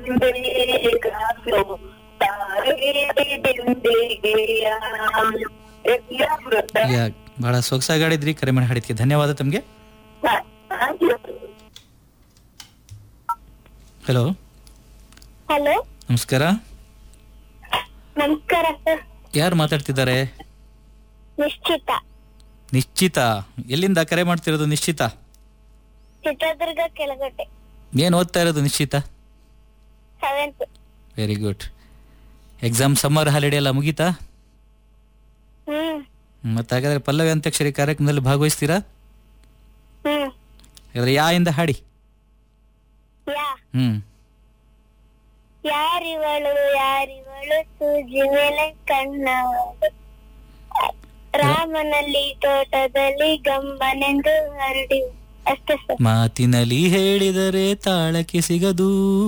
ಬೇಕಾಸೋ ತಾರಗೆ ಬಿಂದಿಗೆಯ ಯಾವ್ದು ಯಾ ಬಹಳ ಸೊಗಸಾಗಿ ಆಡಿದ್ರಿ ಕರೆ ಮಾಡಿ ಹಾಡಿದ್ಕೆ ಧನ್ಯವಾದ ತಮಗೆ ಥ್ಯಾಂಕ್ ಯು ಹಲೋ ಹಲೋ ನಮಸ್ಕಾರ ನಮಸ್ಕಾರ ಸರ್ ಯಾರು ಮಾತಾಡ್ತಿದ್ದಾರೆ ನಿಶ್ಚಿತ ನಿಶ್ಚಿತ ಎಲ್ಲಿಂದ ಕರೆ ಮಾಡ್ತಿರೋದು ನಿಶ್ಚಿತ ಚಿತ್ರದುರ್ಗ ಕೆಳಗೋಟೆ ಏನು ಓದ್ತಾ ಇರೋದು Nischita seventh very good exam summer holiday ಎಲ್ಲ ಮುಗೀತಾ ಹ್ಮ್ ಮತ್ತೆ ಹಾಗಾದ್ರೆ ಪಲ್ಲವಿ ಅಂತ್ಯಾಕ್ಷರಿ ಕಾರ್ಯಕ್ರಮದಲ್ಲಿ ಭಾಗವಹಿಸ್ತೀರಾ ಹ್ಮ್ ಹಾಗಾದ್ರೆ ಯಾ ಇಂದ ಹಾಡಿ ಯಾ ಹ್ಮ್ ಯಾರಿವಳು ಯಾರಿವಳು ಸೂಜಿ ಮೇಲೆ ಕಣ್ಣ ರಾಮನಲ್ಲಿ ತೋಟದಲ್ಲಿ ಗಮ್ಮನೆಂದು ಹರಡಿ ಅಷ್ಟೇ ಸರ್ ಮಾತಿನಲ್ಲಿ ಹೇಳಿದರೆ ತಾಳಕ್ಕೆ ಸಿಗದು